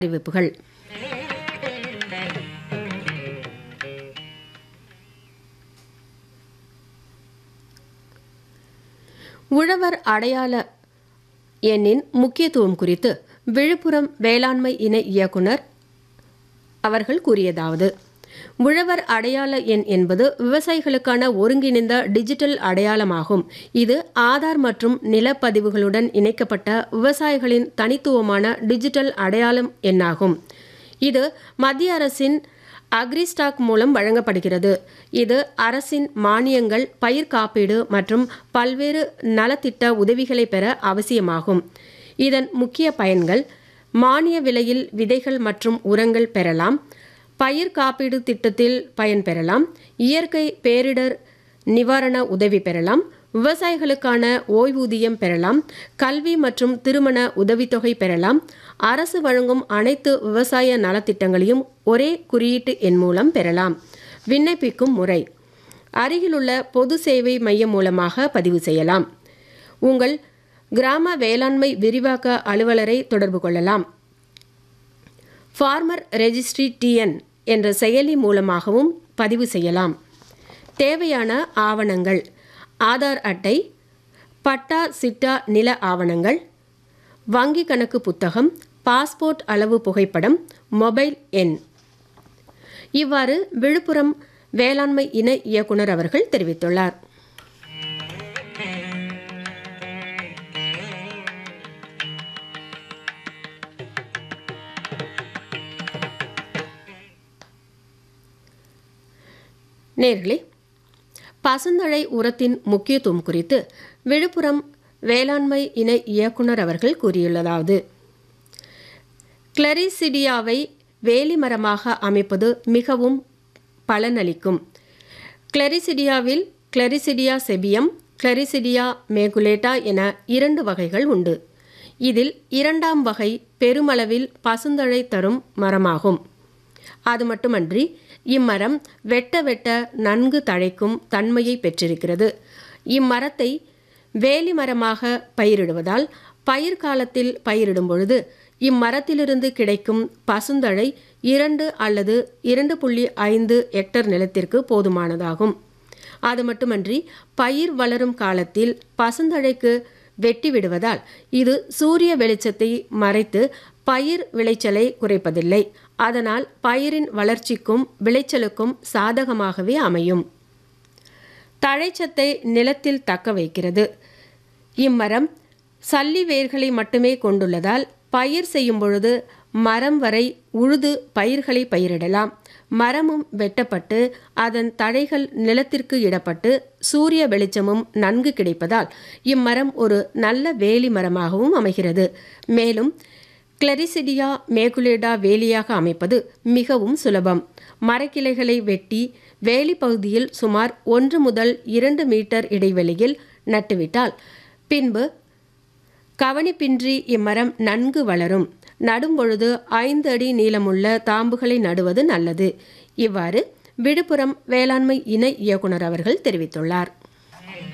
அறிவிப்புகள் உழவர் அடையாள எண்ணின் முக்கியத்துவம் குறித்து விழுப்புரம் வேளாண்மை இணை இயக்குனர் அவர்கள் கூறியதாவது உழவர் அடையாள எண் என்பது விவசாயிகளுக்கான ஒருங்கிணைந்த டிஜிட்டல் அடையாளமாகும் இது ஆதார் மற்றும் நிலப்பதிவுகளுடன் இணைக்கப்பட்ட விவசாயிகளின் தனித்துவமான டிஜிட்டல் அடையாளம் எண்ணாகும் இது மத்திய அரசின் அக்ரிஸ்டாக் மூலம் வழங்கப்படுகிறது இது அரசின் மானியங்கள் பயிர் காப்பீடு மற்றும் பல்வேறு நலத்திட்ட உதவிகளை பெற அவசியமாகும் இதன் முக்கிய பயன்கள் மானிய விலையில் விதைகள் மற்றும் உரங்கள் பெறலாம் பயிர் காப்பீடு திட்டத்தில் பயன்பெறலாம் இயற்கை பேரிடர் நிவாரண உதவி பெறலாம் விவசாயிகளுக்கான ஓய்வூதியம் பெறலாம் கல்வி மற்றும் திருமண உதவித்தொகை பெறலாம் அரசு வழங்கும் அனைத்து விவசாய நலத்திட்டங்களையும் ஒரே குறியீட்டு எண் மூலம் பெறலாம் விண்ணப்பிக்கும் முறை அருகிலுள்ள பொது சேவை மையம் மூலமாக பதிவு செய்யலாம் உங்கள் கிராம வேளாண்மை விரிவாக்க அலுவலரை தொடர்பு கொள்ளலாம் ஃபார்மர் ரெஜிஸ்ட்ரி டிஎன் என்ற செயலி மூலமாகவும் பதிவு செய்யலாம் தேவையான ஆவணங்கள் ஆதார் அட்டை பட்டா சிட்டா நில ஆவணங்கள் வங்கி கணக்கு புத்தகம் பாஸ்போர்ட் அளவு புகைப்படம் மொபைல் எண் இவ்வாறு விழுப்புரம் வேளாண்மை இணை இயக்குனர் அவர்கள் தெரிவித்துள்ளார் நேர்களே பசுந்தழை உரத்தின் முக்கியத்துவம் குறித்து விழுப்புரம் வேளாண்மை இணை இயக்குனர் அவர்கள் கூறியுள்ளதாவது கிளரிசிடியாவை வேலிமரமாக அமைப்பது மிகவும் பலனளிக்கும் கிளரிசிடியாவில் கிளரிசிடியா செபியம் கிளரிசிடியா மேகுலேட்டா என இரண்டு வகைகள் உண்டு இதில் இரண்டாம் வகை பெருமளவில் பசுந்தழை தரும் மரமாகும் அது மட்டுமன்றி இம்மரம் வெட்ட வெட்ட நன்கு தழைக்கும் தன்மையை பெற்றிருக்கிறது இம்மரத்தை வேலி மரமாக பயிரிடுவதால் பயிர் காலத்தில் பயிரிடும் பொழுது இம்மரத்திலிருந்து கிடைக்கும் பசுந்தழை இரண்டு அல்லது இரண்டு புள்ளி ஐந்து ஹெக்டர் நிலத்திற்கு போதுமானதாகும் அது மட்டுமன்றி பயிர் வளரும் காலத்தில் பசுந்தழைக்கு வெட்டி விடுவதால் இது சூரிய வெளிச்சத்தை மறைத்து பயிர் விளைச்சலை குறைப்பதில்லை அதனால் பயிரின் வளர்ச்சிக்கும் விளைச்சலுக்கும் சாதகமாகவே அமையும் தழைச்சத்தை நிலத்தில் தக்க வைக்கிறது இம்மரம் சல்லி வேர்களை மட்டுமே கொண்டுள்ளதால் பயிர் செய்யும் பொழுது மரம் வரை உழுது பயிர்களை பயிரிடலாம் மரமும் வெட்டப்பட்டு அதன் தழைகள் நிலத்திற்கு இடப்பட்டு சூரிய வெளிச்சமும் நன்கு கிடைப்பதால் இம்மரம் ஒரு நல்ல வேலி மரமாகவும் அமைகிறது மேலும் கிளரிசிடியா மேகுலேடா வேலியாக அமைப்பது மிகவும் சுலபம் மரக்கிளைகளை வெட்டி வேலி பகுதியில் சுமார் ஒன்று முதல் இரண்டு மீட்டர் இடைவெளியில் நட்டுவிட்டால் பின்பு கவனிப்பின்றி இம்மரம் நன்கு வளரும் நடும்பொழுது ஐந்து அடி நீளமுள்ள தாம்புகளை நடுவது நல்லது இவ்வாறு விழுப்புரம் வேளாண்மை இணை இயக்குனர் அவர்கள் தெரிவித்துள்ளார்